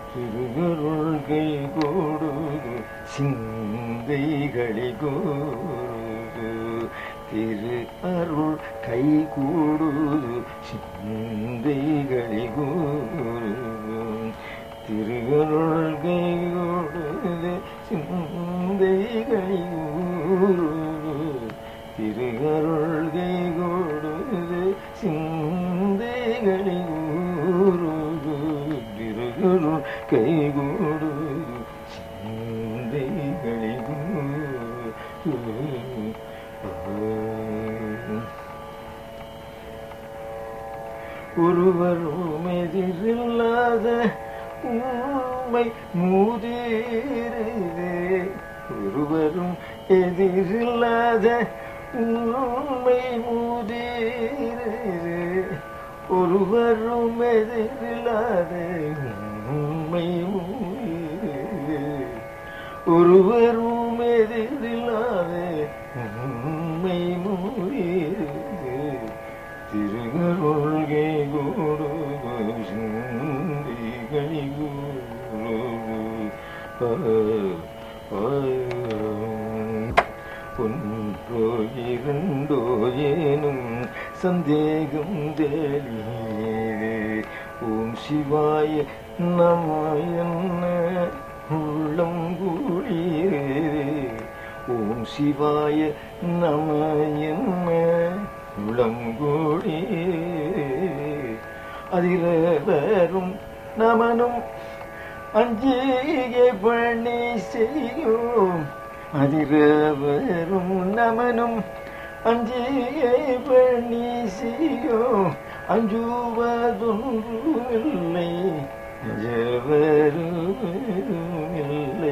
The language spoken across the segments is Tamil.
திருகருள் கை கூடுது சிந்தைகளி கூடுது திரு அருள் கை கூடுது சிந்தைகளி கூடுது திருகருள் கை கூடுது சிந்தைகளி கூடுது திருகருள் கை கூடுது சிந்தைகளி கூறுது திருகருள் கை கூடுது சிந்தைகளி கூறுது ஒருவரும் எதிரில்லாத உண்மை மூதேரே ஒருவரும் எதிரில்லாத உண்மை மூதேரே ஒருவரும் எதிரில்லாத உண்மை மூதேரே ஒருவரும் எதிரில்லாத உண்மை மூதேரே திருகருள்கை கூடு சிந்திகை ஒன்றோ இரண்டோ ஏனும் சந்தேகம் தெளியே ஓம் சிவாய நம என்ன உள்ளம் கூடியே ஓம் சிவாய நம என்ன உளங்கூடி அதிரவரும் நமனும் அஞ்சிகை பண்ணி செய்யும் அதிரவரும் நமனும் அஞ்சிகை பண்ணி செய்யும் அஞ்சுவதொன்றுமில்லை அஞ்சவருமில்லை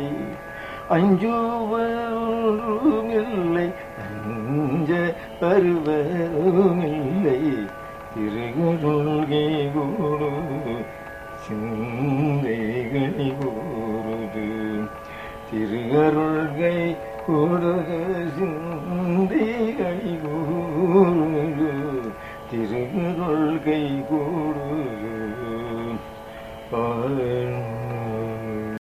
அஞ்சுவருமில்லை அஞ்ச வருவருமில்லை திருகருள்கை கூடு சிந்தைகளி கூறுது திருகருள்கை கூடுது சிந்தைகளி கூறுது திருகருள்கை கூடு